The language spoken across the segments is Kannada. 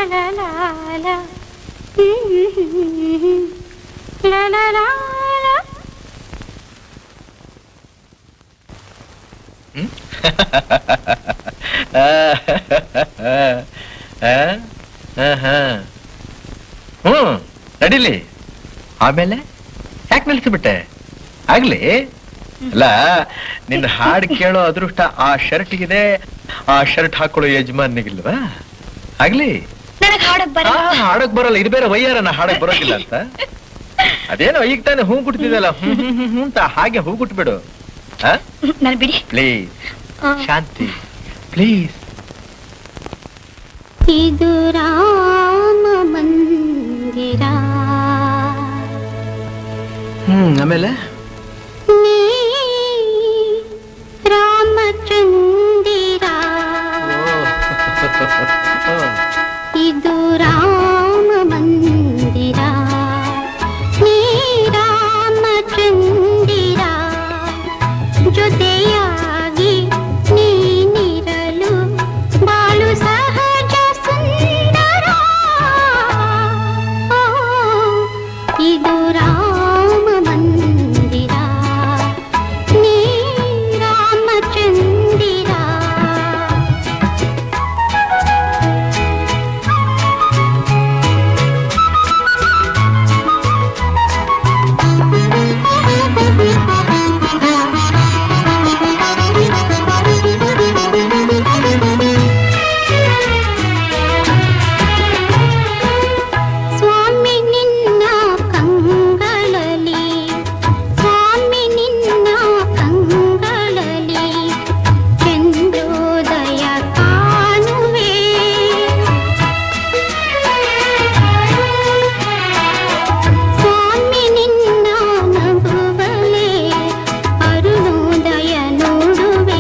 la la la. La la la la. ಹ್ಮ್ ನಡೀಲಿ ಆಮೇಲೆ ಯಾಕೆ ನಿಲ್ಸಿಬಿಟ್ಟೆ ಆಗ್ಲಿ ಅಲ್ಲ ನಿನ್ನ ಹಾಡು ಕೇಳೋ ಅದೃಷ್ಟ ಆ ಶರ್ಟ್ಗಿದೆ ಆ ಶರ್ಟ್ ಹಾಕೊಳ್ಳೋ ಯಜಮಾನಿಗಿಲ್ವಾ ಆಗ್ಲಿ ನನಗ್ ಹಾಡಕ್ ಆ, ಹಾಡಕ್ ಬರಲ್ಲ ಇದು ಬೇರೆ ವಯ್ಯಾರನ ಹಾಡಕ್ ಬರೋದಿಲ್ಲ ಅಂತ ಅದೇನೋ ಈಗ ತಾನೇ ಹೂ ಗುಟ್ತಿದಲ್ಲ ಹ್ಮ್ ಹ್ಮ್ ಹ್ಮ್ ಹ್ಮ್ ಅಂತ ಹಾಗೆ ಹೂ ಗುಟ್ಬಿಡು ನನ್ ಬಿಡಿ ಪ್ಲೀಸ್ ಆ. ಶಾಂತಿ ಪ್ಲೀಸ್ ಇದು ರಾಮ ಮಂದಿರ ಹ್ಮ್ ಆಮೇಲೆ ನೀ ರಾಮಚಂದಿರ ಇದು ರಾಮ ಮಂದಿರ ನೀ ರಾಮಚಂದಿರ ಜೊತೆಯಾಗಿ ನೀನಿರಲು ಬಾಳು ಸಹಜ ಸುಂದರ ಓ, ಇದು ರಾಮ ಮಂದಿರ ನೀ ರಾಮಚಂದಿರ ಸ್ವಾಮಿ ನಿನ್ನ ಕಂಗಳಲಿ ಸ್ವಾಮಿ ನಿನ್ನ ಕಂಗಳಲಿ ಚಂದ್ರೋದಯ ಕಾಣುವೆ ಸ್ವಾಮಿ ನಿನ್ನ ನಗುವಲೆ ಅರುಣೋದಯ ನೋಡುವೆ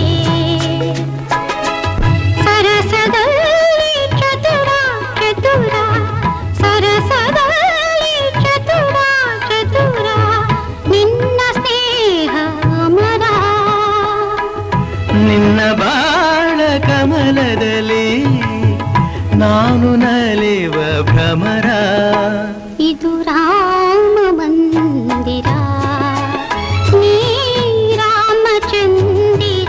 ಸರಸದಲ್ಲಿ ಚತುರ ಚತುರ ಸರಸದಲ್ಲಿ ಚತುರ ಚತುರ ನಿನ್ನ ಸ್ನೇಹ ಅಮರ ನಿನ್ನ ಬಾಳ ಕಮಲದಲ್ಲಿ ನಾನು ನಲಿವ ಭ್ರಮರ ಇದು ರಾಮ ಮಂದಿರ ನೀ ರಾಮಚಂದಿರ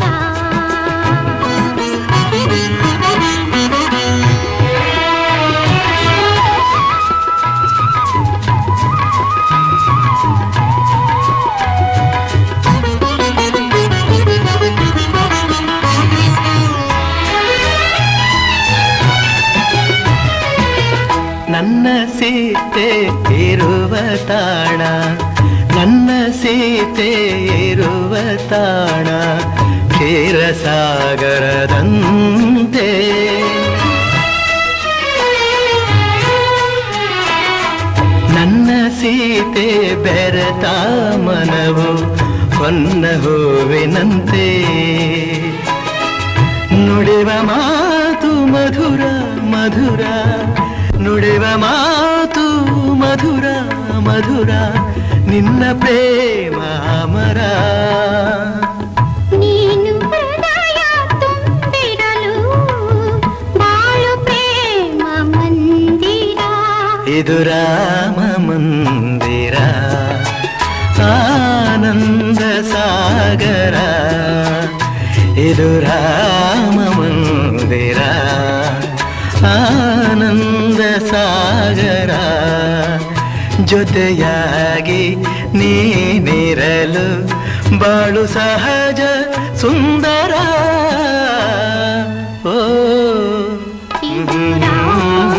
ನನ್ನ ಸೀತೆ ಇರುವ ತಾಣ ನನ್ನ ಸೀತೆ ಇರುವ ತಾಣ ಕ್ಷೀರಸಾಗರದಂತೆ ನನ್ನ ಸೀತೆ ಬೆರೆತ ಮನವು ಹೊನ್ನ ಹೂವಿನಂತೆ ನುಡಿವ ಮಾತು ಮಧುರ ಮಧುರ ನುಡಿವ ಮಾತು ಮಧುರ ಮಧುರ ನಿನ್ನ ಪ್ರೇಮ ಅಮರ ನೀನು ಹೃದಯ ತುಂಬಿರಲು ಬಾಳು ಪ್ರೇಮ ಮಂದಿರ ಇದು ರಾಮ ಮಂದಿರ ಆನಂದ ಸಾಗರ ಇದು ರಾಮ ಮಂದಿರ ಆನಂದ ಸಾಗರ ಜೊತೆಯಾಗಿ ನೀನಿರಲು ಬಾಳು ಸಹಜ ಸುಂದರ ಓ ಇದು ರಾಮ